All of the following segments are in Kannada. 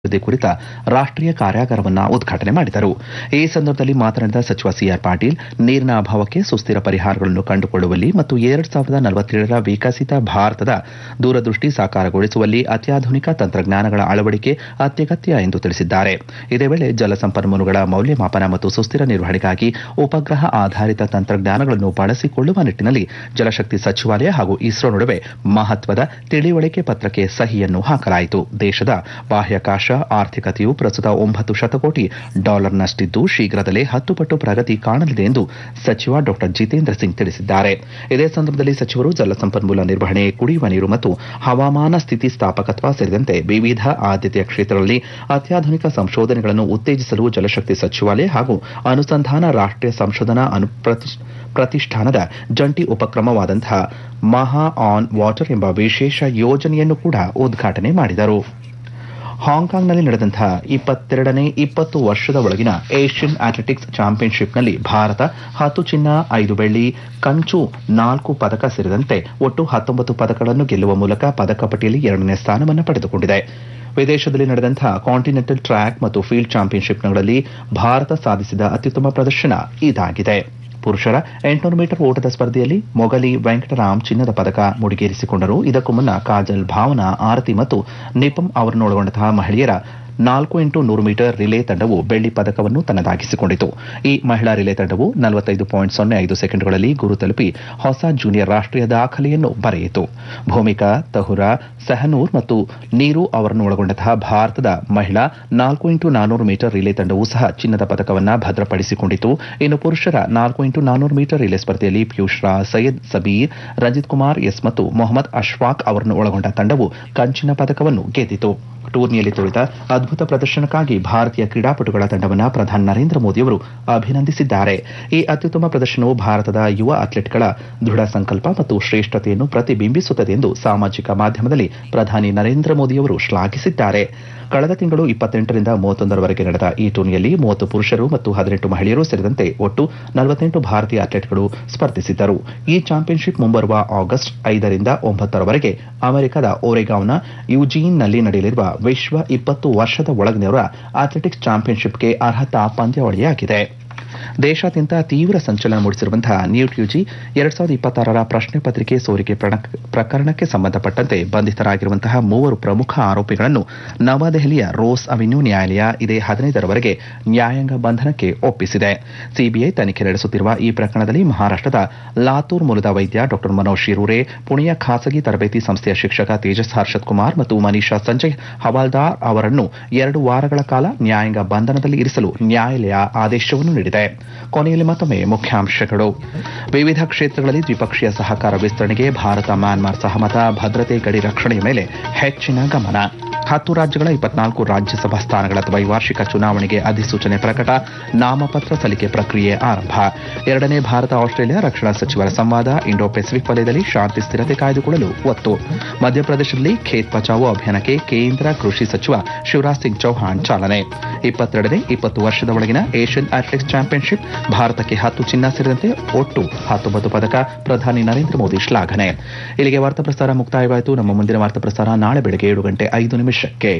ಅಭಿವೃದ್ಧಿ ಕುರಿತ ರಾಷ್ಟೀಯ ಕಾರ್ಯಾಗಾರವನ್ನು ಉದ್ಘಾಟನೆ ಮಾಡಿದರು ಈ ಸಂದರ್ಭದಲ್ಲಿ ಮಾತನಾಡಿದ ಸಚಿವ ಸಿಆರ್ ಪಾಟೀಲ್ ನೀರಿನ ಅಭಾವಕ್ಕೆ ಸುಸ್ಥಿರ ಪರಿಹಾರಗಳನ್ನು ಕಂಡುಕೊಳ್ಳುವಲ್ಲಿ ಮತ್ತು ಎರಡು ಸಾವಿರದ ನಲವತ್ತೇಳರ ವಿಕಸಿತ ಭಾರತದ ದೂರದೃಷ್ಟಿ ಸಾಕಾರಗೊಳಿಸುವಲ್ಲಿ ಅತ್ಯಾಧುನಿಕ ತಂತ್ರಜ್ಞಾನಗಳ ಅಳವಡಿಕೆ ಅತ್ಯಗತ್ಯ ಎಂದು ತಿಳಿಸಿದ್ದಾರೆ ಇದೇ ವೇಳೆ ಜಲಸಂಪನ್ಮೂಲಗಳ ಮೌಲ್ಯಮಾಪನ ಮತ್ತು ಸುಸ್ಥಿರ ನಿರ್ವಹಣೆಗಾಗಿ ಉಪಗ್ರಹ ಆಧಾರಿತ ತಂತ್ರಜ್ಞಾನಗಳನ್ನು ಬಳಸಿಕೊಳ್ಳುವ ನಿಟ್ಟಿನಲ್ಲಿ ಜಲಶಕ್ತಿ ಸಚಿವಾಲಯ ಹಾಗೂ ಇಸ್ರೋ ನಡುವೆ ಮಹತ್ವದ ತಿಳಿವಳಿಕೆ ಪತ್ರಕ್ಕೆ ಸಹಿಯನ್ನು ಹಾಕಲಾಯಿತು ದೇಶದ ಬಾಹ್ಯಾಕಾಶ ಆರ್ಥಿಕತೆಯು ಪ್ರಸ್ತುತ ಒಂಬತ್ತು ಶತಕೋಟಿ ಡಾಲರ್ನಷ್ಟಿದ್ದು ಶೀಘ್ರದಲ್ಲೇ ಹತ್ತು ಪಟ್ಟು ಪ್ರಗತಿ ಕಾಣಲಿದೆ ಎಂದು ಸಚಿವ ಡಾ ಜಿತೇಂದ್ರ ಸಿಂಗ್ ತಿಳಿಸಿದ್ದಾರೆ ಇದೇ ಸಂದರ್ಭದಲ್ಲಿ ಸಚಿವರು ಜಲಸಂಪನ್ಮೂಲ ನಿರ್ವಹಣೆ ಕುಡಿಯುವ ನೀರು ಮತ್ತು ಹವಾಮಾನ ಸ್ಥಿತಿಸ್ಥಾಪಕತ್ವ ಸೇರಿದಂತೆ ವಿವಿಧ ಆದ್ಯತೆಯ ಕ್ಷೇತ್ರಗಳಲ್ಲಿ ಅತ್ಯಾಧುನಿಕ ಸಂಶೋಧನೆಗಳನ್ನು ಉತ್ತೇಜಿಸಲು ಜಲಶಕ್ತಿ ಸಚಿವಾಲಯ ಹಾಗೂ ಅನುಸಂಧಾನ ರಾಷ್ಟೀಯ ಸಂಶೋಧನಾ ಅನು ಪ್ರತಿಷ್ಠಾನದ ಜಂಟಿ ಉಪಕ್ರಮವಾದಂತಹ ಮಹಾ ಆನ್ ವಾಟರ್ ಎಂಬ ವಿಶೇಷ ಯೋಜನೆಯನ್ನು ಕೂಡ ಉದ್ಘಾಟನೆ ಮಾಡಿದರು ಹಾಂಗ್ಕಾಂಗ್ನಲ್ಲಿ ನಡೆದಂತಹ ಇಪ್ಪತ್ತೆರಡನೇ ಇಪ್ಪತ್ತು ವರ್ಷದ ಒಳಗಿನ ಏಷ್ಯನ್ ಅಥ್ಲೆಟಿಕ್ಸ್ ಚಾಂಪಿಯನ್ಶಿಪ್ನಲ್ಲಿ ಭಾರತ ಹತ್ತು ಚಿನ್ನ ಐದು ಬೆಳ್ಳಿ ಕಂಚು ನಾಲ್ಕು ಪದಕ ಸೇರಿದಂತೆ ಒಟ್ಟು ಹತ್ತೊಂಬತ್ತು ಪದಕಗಳನ್ನು ಗೆಲ್ಲುವ ಮೂಲಕ ಪದಕ ಪಟ್ಟಿಯಲ್ಲಿ ಎರಡನೇ ಸ್ಥಾನವನ್ನು ಪಡೆದುಕೊಂಡಿದೆ ವಿದೇಶದಲ್ಲಿ ನಡೆದಂತಹ ಕಾಂಟಿನೆಂಟಲ್ ಟ್ರ್ಯಾಕ್ ಮತ್ತು ಫೀಲ್ಡ್ ಚಾಂಪಿಯನ್ಶಿಪ್ಗಳಲ್ಲಿ ಭಾರತ ಸಾಧಿಸಿದ ಅತ್ಯುತ್ತಮ ಪ್ರದರ್ಶನ ಇದಾಗಿದೆ ಪುರುಷರ ಎಂಟುನೂರು ಮೀಟರ್ ಓಟದ ಸ್ಪರ್ಧೆಯಲ್ಲಿ ಮೊಗಲಿ ವೆಂಕಟರಾಮ್ ಚಿನ್ನದ ಪದಕ ಮುಡಿಗೇರಿಸಿಕೊಂಡರು ಇದಕ್ಕೂ ಮುನ್ನ ಕಾಜಲ್ ಭಾವನಾ ಆರತಿ ಮತ್ತು ನಿಪಂ ಅವರನ್ನೊಳಗೊಂಡಂತಹ ಮಹಿಳೆಯರ ನಾಲ್ಕು ಇಂಟು ನೂರು ಮೀಟರ್ ರಿಲೇ ತಂಡವು ಬೆಳ್ಳಿ ಪದಕವನ್ನು ತನ್ನದಾಗಿಸಿಕೊಂಡಿತು ಈ ಮಹಿಳಾ ರಿಲೇ ತಂಡವು ನಲವತ್ತೈದು ಪಾಯಿಂಟ್ ಸೊನ್ನೆ ಐದು ಸೆಕೆಂಡ್ಗಳಲ್ಲಿ ಗುರು ತಲುಪಿ ಹೊಸ ಜೂನಿಯರ್ ರಾಷ್ಟೀಯ ದಾಖಲೆಯನ್ನು ಬರೆಯಿತು ಭೂಮಿಕಾ ತಹುರಾ ಸಹನೂರ್ ಮತ್ತು ನೀರು ಅವರನ್ನು ಒಳಗೊಂಡಂತಹ ಭಾರತದ ಮಹಿಳಾ ನಾಲ್ಕು ಇಂಟು ನಾನೂರು ಮೀಟರ್ ರಿಲೇ ತಂಡವೂ ಸಹ ಚಿನ್ನದ ಪದಕವನ್ನು ಭದ್ರಪಡಿಸಿಕೊಂಡಿತು ಇನ್ನು ಪುರುಷರ ನಾಲ್ಕು ಇಂಟು ನಾನೂರು ಮೀಟರ್ ರಿಲೇ ಸ್ಪರ್ಧೆಯಲ್ಲಿ ಪಿಯೂಷ್ ರಾಜ್ ಸೈಯದ್ ಸಬೀರ್ ರಂಜಿತ್ ಕುಮಾರ್ ಎಸ್ ಮತ್ತು ಮೊಹಮ್ಮದ್ ಅಶ್ವಾಕ್ ಅವರನ್ನು ಒಳಗೊಂಡ ತಂಡವು ಕಂಚಿನ ಪದಕವನ್ನು ಗೆದ್ದಿತು ಟೂರ್ನಿಯಲ್ಲಿ ತೋರಿದ ಅದ್ಭುತ ಪ್ರದರ್ಶನಕ್ಕಾಗಿ ಭಾರತೀಯ ಕ್ರೀಡಾಪಟುಗಳ ತಂಡವನ್ನು ಪ್ರಧಾನಿ ನರೇಂದ್ರ ಮೋದಿಯವರು ಅಭಿನಂದಿಸಿದ್ದಾರೆ ಈ ಅತ್ಯುತ್ತಮ ಪ್ರದರ್ಶನವು ಭಾರತದ ಯುವ ಅಥ್ಲೆಟ್ಗಳ ದೃಢ ಸಂಕಲ್ಪ ಮತ್ತು ಶ್ರೇಷ್ಠತೆಯನ್ನು ಪ್ರತಿಬಿಂಬಿಸುತ್ತದೆ ಎಂದು ಸಾಮಾಜಿಕ ಮಾಧ್ಯಮದಲ್ಲಿ ಪ್ರಧಾನಿ ನರೇಂದ್ರ ಮೋದಿಯವರು ಶ್ಲಾಘಿಸಿದ್ದಾರೆ ಕಳೆದ ತಿಂಗಳು ಇಪ್ಪತ್ತೆಂಟರಿಂದ ಮೂವತ್ತೊಂದರವರೆಗೆ ನಡೆದ ಈ ಟೂರ್ನಿಯಲ್ಲಿ ಮೂವತ್ತು ಪುರುಷರು ಮತ್ತು ಹದಿನೆಂಟು ಮಹಿಳೆಯರು ಸೇರಿದಂತೆ ಒಟ್ಟು ನಲವತ್ತೆಂಟು ಭಾರತೀಯ ಅಥ್ಲೆಟ್ಗಳು ಸ್ಪರ್ಧಿಸಿದ್ದರು ಈ ಚಾಂಪಿಯನ್ಶಿಪ್ ಮುಂಬರುವ ಆಗಸ್ಟ್ ಐದರಿಂದ ಒಂಬತ್ತರವರೆಗೆ ಅಮೆರಿಕದ ಓರೆಗಾವ್ನ ಯುಜೀನ್ನಲ್ಲಿ ನಡೆಯಲಿರುವ ವಿಶ್ವ ಇಪ್ಪತ್ತು ವರ್ಷದ ಒಳಗಿನವರ ಅಥ್ಲೆಟಿಕ್ಸ್ ಚಾಂಪಿಯನ್ಶಿಪ್ಗೆ ಅರ್ಹತಾ ಪಂದ್ಯಾವಳಿಯಾಗಿದೆ ದೇಶಾದ್ಯಂತ ತೀವ್ರ ಸಂಚಲನ ಮೂಡಿಸಿರುವಂತಹ ನೀಟ್ ಯುಜಿ ಎರಡ್ ಸಾವಿರದ ಇಪ್ಪತ್ತಾರರ ಪ್ರಶ್ನೆ ಪತ್ರಿಕೆ ಸೋರಿಕೆ ಪ್ರಕರಣಕ್ಕೆ ಸಂಬಂಧಪಟ್ಟಂತೆ ಬಂಧಿತರಾಗಿರುವಂತಹ ಮೂವರು ಪ್ರಮುಖ ಆರೋಪಿಗಳನ್ನು ನವದೆಹಲಿಯ ರೋಸ್ ಅವೆನ್ಯೂ ನ್ಯಾಯಾಲಯ ಇದೇ ಹದಿನೈದರವರೆಗೆ ನ್ಯಾಯಾಂಗ ಬಂಧನಕ್ಕೆ ಒಪ್ಪಿಸಿದೆ ಸಿಬಿಐ ತನಿಖೆ ನಡೆಸುತ್ತಿರುವ ಈ ಪ್ರಕರಣದಲ್ಲಿ ಮಹಾರಾಷ್ಟದ ಲಾತೂರ್ ಮೂಲದ ವೈದ್ಯ ಡಾ ಮನೋಜ್ ಶಿರೂರೆ ಪುಣೆಯ ಖಾಸಗಿ ತರಬೇತಿ ಸಂಸ್ಥೆಯ ಶಿಕ್ಷಕ ತೇಜಸ್ ಹರ್ಷದ್ ಕುಮಾರ್ ಮತ್ತು ಮನೀಷಾ ಸಂಜಯ್ ಹವಾಲ್ದಾರ್ ಅವರನ್ನು ಎರಡು ವಾರಗಳ ಕಾಲ ನ್ಯಾಯಾಂಗ ಬಂಧನದಲ್ಲಿ ಇರಿಸಲು ನ್ಯಾಯಾಲಯ ಆದೇಶವನ್ನು ನೀಡಿದೆ ಕೊನೆಯಲ್ಲಿ ಮತ್ತೊಮ್ಮೆ ಮುಖ್ಯಾಂಶಗಳು ವಿವಿಧ ಕ್ಷೇತ್ರಗಳಲ್ಲಿ ದ್ವಿಪಕ್ಷೀಯ ಸಹಕಾರ ವಿಸ್ತರಣೆಗೆ ಭಾರತ ಮ್ಯಾನ್ಮಾರ್ ಸಹಮತ ಭದ್ರತೆ ಗಡಿ ರಕ್ಷಣೆಯ ಮೇಲೆ ಹೆಚ್ಚಿನ ಗಮನ ಹತ್ತು ರಾಜ್ಯಗಳ ಇಪ್ಪತ್ನಾಲ್ಕು ರಾಜ್ಯಸಭಾ ಸ್ಥಾನಗಳ ದ್ವೈವಾರ್ಷಿಕ ಚುನಾವಣೆಗೆ ಅಧಿಸೂಚನೆ ಪ್ರಕಟ ನಾಮಪತ್ರ ಸಲ್ಲಿಕೆ ಪ್ರಕ್ರಿಯೆ ಆರಂಭ ಎರಡನೇ ಭಾರತ ಆಸ್ಟ್ರೇಲಿಯಾ ರಕ್ಷಣಾ ಸಚಿವರ ಸಂವಾದ ಇಂಡೋ ಪೆಸಿಫಿಕ್ ವಲಯದಲ್ಲಿ ಶಾಂತಿ ಸ್ಥಿರತೆ ಕಾಯ್ದುಕೊಳ್ಳಲು ಒತ್ತು ಮಧ್ಯಪ್ರದೇಶದಲ್ಲಿ ಖೇತ್ ಬಚಾವೋ ಅಭಿಯಾನಕ್ಕೆ ಕೇಂದ್ರ ಕೃಷಿ ಸಚಿವ ಶಿವರಾಜ್ ಸಿಂಗ್ ಚೌಹಾಣ್ ಚಾಲನೆ ಇಪ್ಪತ್ತೆರಡನೇ ಇಪ್ಪತ್ತು ವರ್ಷದ ಒಳಗಿನ ಏಷ್ಯನ್ ಅಥ್ಲೆಟಿಕ್ಸ್ ಚಾಂಪಿಯನ್ಶಿಪ್ ಭಾರತಕ್ಕೆ ಹತ್ತು ಚಿನ್ನ ಸೇರಿದಂತೆ ಒಟ್ಟು ಹತ್ತೊಂಬತ್ತು ಪದಕ ಪ್ರಧಾನಿ ನರೇಂದ್ರ ಮೋದಿ ಶ್ಲಾಘನೆ ಇಲ್ಲಿಗೆ ವಾರ್ತಾ ಪ್ರಸಾರ ಮುಕ್ತಾಯವಾಯಿತು ನಮ್ಮ ಮುಂದಿನ ವಾರ್ತಾ ಪ್ರಸಾರ ನಾಳೆ ಬೆಳಗ್ಗೆ ಏಳು ಗಂಟೆ ಐದು ನಿಮಿಷಕ್ಕೆ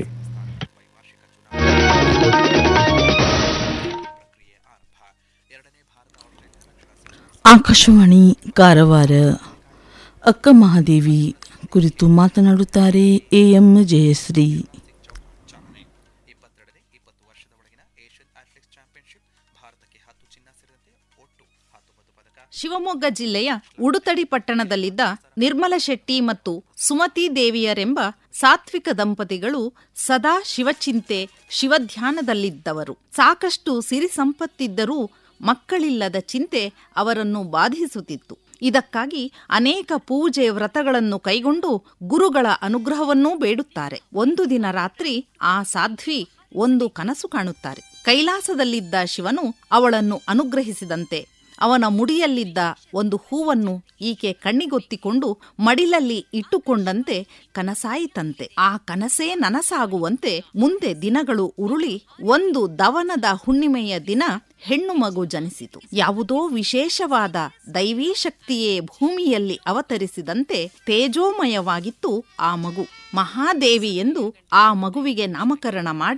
ಆಕಾಶವಾಣಿ ಕಾರವಾರ ಅಕ್ಕ ಮಹಾದೇವಿ ಕುರಿತು ಮಾತನಾಡುತ್ತಾರೆ ಎಎಂ ಜಯಶ್ರೀ ಶಿವಮೊಗ್ಗ ಜಿಲ್ಲೆಯ ಉಡುತಡಿ ಪಟ್ಟಣದಲ್ಲಿದ್ದ ನಿರ್ಮಲ ಶೆಟ್ಟಿ ಮತ್ತು ಸುಮತಿ ದೇವಿಯರೆಂಬ ಸಾತ್ವಿಕ ದಂಪತಿಗಳು ಸದಾ ಶಿವಚಿಂತೆ ಶಿವಧ್ಯಾನದಲ್ಲಿದ್ದವರು ಸಾಕಷ್ಟು ಸಿರಿ ಸಂಪತ್ತಿದ್ದರೂ ಮಕ್ಕಳಿಲ್ಲದ ಚಿಂತೆ ಅವರನ್ನು ಬಾಧಿಸುತ್ತಿತ್ತು ಇದಕ್ಕಾಗಿ ಅನೇಕ ಪೂಜೆ ವ್ರತಗಳನ್ನು ಕೈಗೊಂಡು ಗುರುಗಳ ಅನುಗ್ರಹವನ್ನೂ ಬೇಡುತ್ತಾರೆ ಒಂದು ದಿನ ರಾತ್ರಿ ಆ ಸಾಧ್ವಿ ಒಂದು ಕನಸು ಕಾಣುತ್ತಾರೆ ಕೈಲಾಸದಲ್ಲಿದ್ದ ಶಿವನು ಅವಳನ್ನು ಅನುಗ್ರಹಿಸಿದಂತೆ ಅವನ ಮುಡಿಯಲ್ಲಿದ್ದ ಒಂದು ಹೂವನ್ನು ಈಕೆ ಕಣ್ಣಿಗೊತ್ತಿಕೊಂಡು ಮಡಿಲಲ್ಲಿ ಇಟ್ಟುಕೊಂಡಂತೆ ಕನಸಾಯಿತಂತೆ ಆ ಕನಸೇ ನನಸಾಗುವಂತೆ ಮುಂದೆ ದಿನಗಳು ಉರುಳಿ ಒಂದು ದವನದ ಹುಣ್ಣಿಮೆಯ ದಿನ ಹೆಣ್ಣು ಮಗು ಜನಿಸಿತು ಯಾವುದೋ ವಿಶೇಷವಾದ ದೈವೀ ಶಕ್ತಿಯೇ ಭೂಮಿಯಲ್ಲಿ ಅವತರಿಸಿದಂತೆ ತೇಜೋಮಯವಾಗಿತ್ತು ಆ ಮಗು ಮಹಾದೇವಿ ಎಂದು ಆ ಮಗುವಿಗೆ ನಾಮಕರಣ ಮಾಡಿ